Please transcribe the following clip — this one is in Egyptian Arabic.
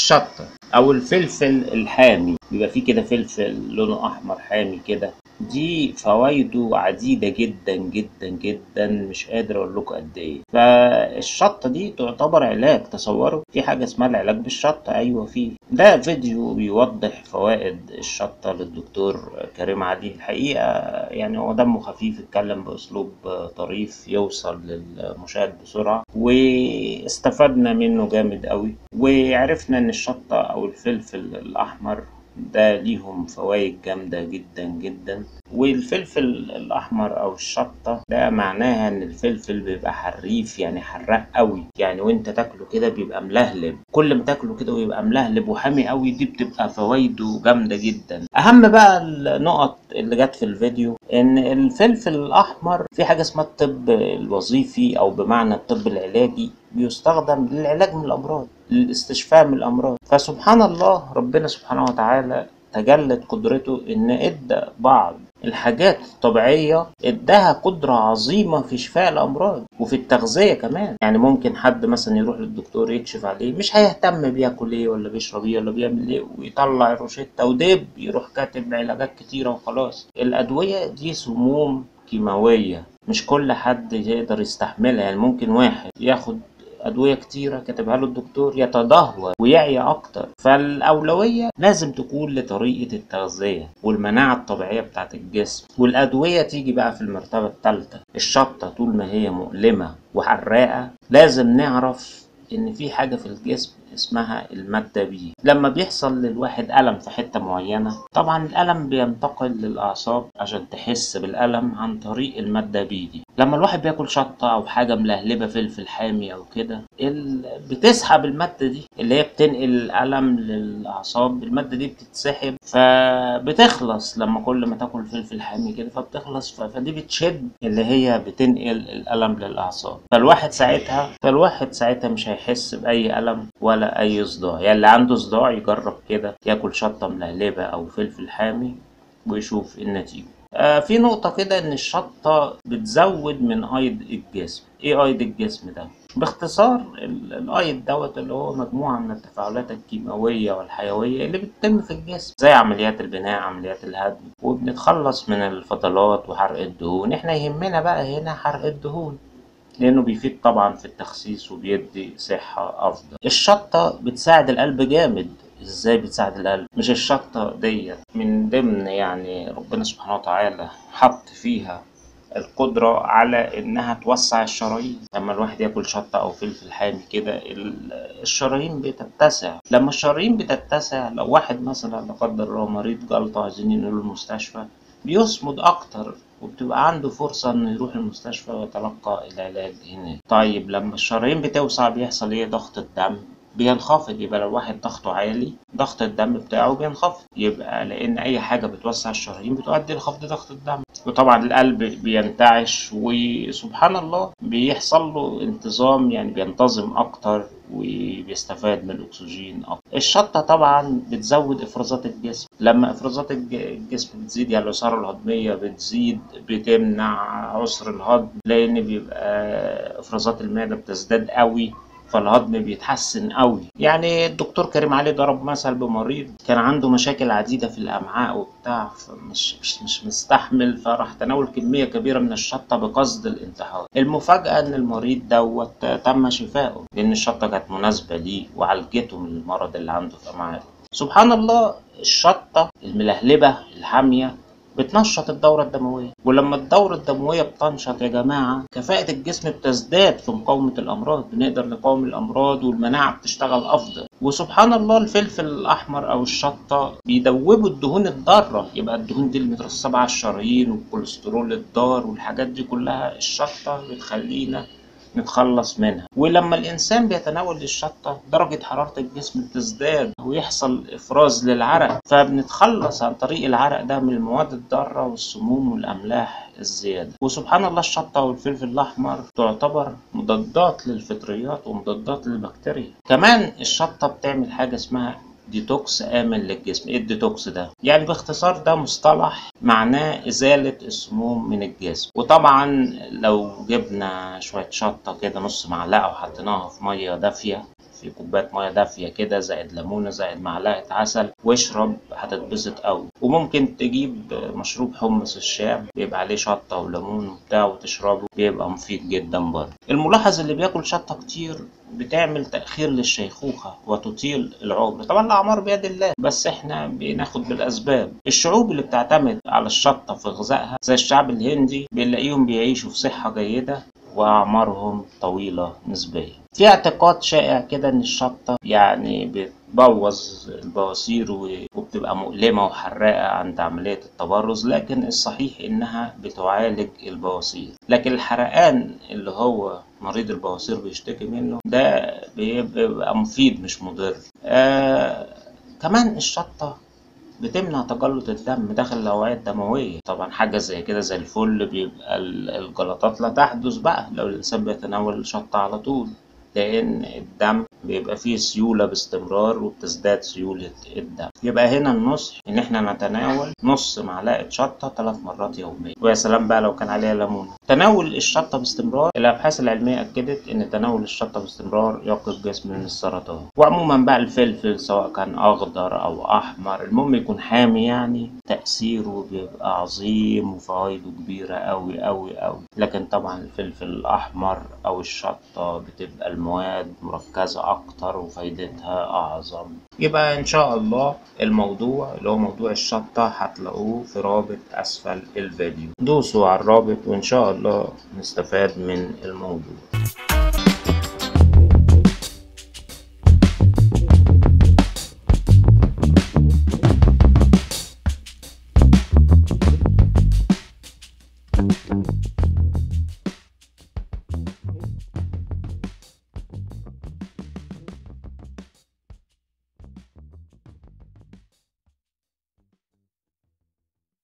الشطة أو الفلفل الحامي بيبقى فيه كده فلفل لونه أحمر حامي كده دي فوائده عديدة جدا جدا جدا مش قادر أقول لكم قد إيه فالشطة دي تعتبر علاج تصوروا في حاجة اسمها العلاج بالشطة أيوة فيه ده فيديو بيوضح فوائد الشطة للدكتور كريم علي الحقيقة يعني هو دمه خفيف اتكلم بأسلوب طريف يوصل للمشاهد بسرعة واستفدنا منه جامد قوي وعرفنا إن الشطة أو الفلفل الأحمر ده ليهم فوائد جامدة جدا جدا والفلفل الأحمر أو الشطة ده معناها إن الفلفل بيبقى حريف يعني حراق قوي يعني وأنت تاكله كده بيبقى ملهلب كل ما تاكله كده ويبقى ملهلب وحامي قوي دي بتبقى فوائده جامدة جدا أهم بقى النقط اللي جت في الفيديو إن الفلفل الأحمر في حاجة اسمها الطب الوظيفي أو بمعنى الطب العلاجي بيستخدم للعلاج من الأمراض للاستشفاء من الأمراض فسبحان الله ربنا سبحانه وتعالى تجلت قدرته إن إدى بعض الحاجات الطبيعية إداها قدرة عظيمة في شفاء الأمراض وفي التغذية كمان يعني ممكن حد مثلا يروح للدكتور يكشف عليه مش هيهتم بياكل ايه ولا بيشرب ايه ولا بيعمل ايه ويطلع الروشتة ودب يروح كاتب علاجات كتيرة وخلاص الأدوية دي سموم كيماوية مش كل حد يقدر يستحملها يعني ممكن واحد ياخد أدوية كتيرة كاتبها له الدكتور يتدهور ويعيا أكتر فالأولوية لازم تكون لطريقة التغذية والمناعة الطبيعية بتاعة الجسم والأدوية تيجي بقى في المرتبة الثالثة الشطة طول ما هي مؤلمة وحراقة لازم نعرف إن في حاجة في الجسم اسمها المادة بي لما بيحصل للواحد ألم في حتة معينة طبعا الألم بينتقل للأعصاب عشان تحس بالألم عن طريق المادة بي دي لما الواحد بياكل شطة أو حاجة ملهلبة فلفل حامي أو كده ال... بتسحب المادة دي اللي هي بتنقل الألم للأعصاب المادة دي بتتسحب فبتخلص لما كل ما تاكل فلفل حامي كده فبتخلص ف... فدي بتشد اللي هي بتنقل الألم للأعصاب فالواحد ساعتها فالواحد ساعتها مش هيحس بأي ألم ولا ولا اي صداع يعني اللي عنده صداع يجرب كده ياكل شطه ملهلبه او فلفل حامي ويشوف النتيجه آه في نقطه كده ان الشطه بتزود من ايض الجسم ايه ايض الجسم ده باختصار الايض دوت اللي هو مجموعه من التفاعلات الكيماويه والحيويه اللي بتتم في الجسم زي عمليات البناء عمليات الهدم وبنتخلص من الفضلات وحرق الدهون احنا يهمنا بقى هنا حرق الدهون لأنه بيفيد طبعا في التخسيس وبيدي صحة أفضل الشطة بتساعد القلب جامد ازاي بتساعد القلب مش الشطة ديت من ضمن يعني ربنا سبحانه وتعالى حط فيها القدرة على إنها توسع الشرايين لما الواحد ياكل شطة أو فلفل حامي كده الشرايين بتتسع لما الشرايين بتتسع لو واحد مثلا لا قدر الله مريض جلطة عايزين ينقله المستشفى بيصمد أكتر وبتبقى عنده فرصة إنه يروح المستشفى ويتلقى العلاج هناك. طيب لما الشرايين بتوسع بيحصل إيه ضغط الدم بينخفض يبقى لو واحد ضغطه عالي ضغط الدم بتاعه بينخفض يبقى لأن أي حاجة بتوسع الشرايين بتؤدي لخفض ضغط الدم وطبعا القلب بينتعش وسبحان الله بيحصل له انتظام يعني بينتظم أكتر وبيستفاد من الأكسجين أكتر. الشطة طبعا بتزود إفرازات الجسم لما إفرازات الجسم بتزيد يعني العصارة الهضمية بتزيد بتمنع عسر الهضم لأن بيبقى إفرازات المعدة بتزداد قوي فالهضم بيتحسن قوي يعني الدكتور كريم علي ضرب مثل بمريض كان عنده مشاكل عديده في الامعاء وبتاع فمش مش مش مستحمل فراح تناول كميه كبيره من الشطه بقصد الانتحار المفاجاه ان المريض دوت تم شفائه لان الشطه كانت مناسبه ليه وعالجته من المرض اللي عنده في امعائه سبحان الله الشطه الملهلبه الحاميه بتنشط الدورة الدموية ولما الدورة الدموية بتنشط يا جماعة كفاءة الجسم بتزداد في مقاومة الأمراض بنقدر نقاوم الأمراض والمناعة بتشتغل أفضل وسبحان الله الفلفل الأحمر أو الشطة بيدوبوا الدهون الضارة يبقى الدهون دي المترسبة على الشرايين والكوليسترول الضار والحاجات دي كلها الشطة بتخلينا نتخلص منها ولما الإنسان بيتناول الشطة درجة حرارة الجسم بتزداد ويحصل إفراز للعرق فبنتخلص عن طريق العرق ده من المواد الضارة والسموم والأملاح الزيادة وسبحان الله الشطة والفلفل الأحمر تعتبر مضادات للفطريات ومضادات للبكتيريا كمان الشطة بتعمل حاجة اسمها ديتوكس آمن للجسم ايه الديتوكس ده يعني باختصار ده مصطلح معناه إزالة السموم من الجسم وطبعا لو جبنا شوية شطة كده نص معلقة وحطيناها في مية دافية في كوباية مية دافية كده زائد ليمونة زائد معلقة عسل واشرب هتتبسط قوي وممكن تجيب مشروب حمص الشام بيبقى عليه شطة وليمون وبتاع وتشربه بيبقى مفيد جدا برضه الملاحظ اللي بياكل شطة كتير بتعمل تأخير للشيخوخة وتطيل العمر طبعا الأعمار بيد الله بس احنا بناخد بالأسباب الشعوب اللي بتعتمد على الشطة في غذائها زي الشعب الهندي بنلاقيهم بيعيشوا في صحة جيدة وأعمارهم طويلة نسبيا في اعتقاد شائع كده إن الشطة يعني بتبوظ البواسير وبتبقى مؤلمة وحراقة عند عملية التبرز لكن الصحيح إنها بتعالج البواسير لكن الحرقان اللي هو مريض البواسير بيشتكي منه ده بيبقى مفيد مش مضر آه كمان الشطة بتمنع تجلط الدم داخل الأوعية الدموية طبعا حاجة زي كده زي الفل بيبقى الجلطات لا تحدث بقى لو الإنسان بيتناول الشطة على طول لأن الدم بيبقى فيه سيولة باستمرار وبتزداد سيولة الدم يبقى هنا النصح إن إحنا نتناول نص معلقة شطة ثلاث مرات يوميا ويا سلام بقى لو كان عليها ليمون تناول الشطة باستمرار الأبحاث العلمية أكدت إن تناول الشطة باستمرار يقي الجسم من السرطان وعموما بقى الفلفل سواء كان أخضر أو أحمر المهم يكون حامي يعني تأثيره بيبقى عظيم وفوائده كبيرة أوي أوي أوي لكن طبعا الفلفل الأحمر أو الشطة بتبقى المواد مركزة أكتر وفايدتها أعظم يبقى إن شاء الله الموضوع اللي هو موضوع الشطة هتلاقوه في رابط أسفل الفيديو دوسوا على الرابط وإن شاء الله نستفاد من الموضوع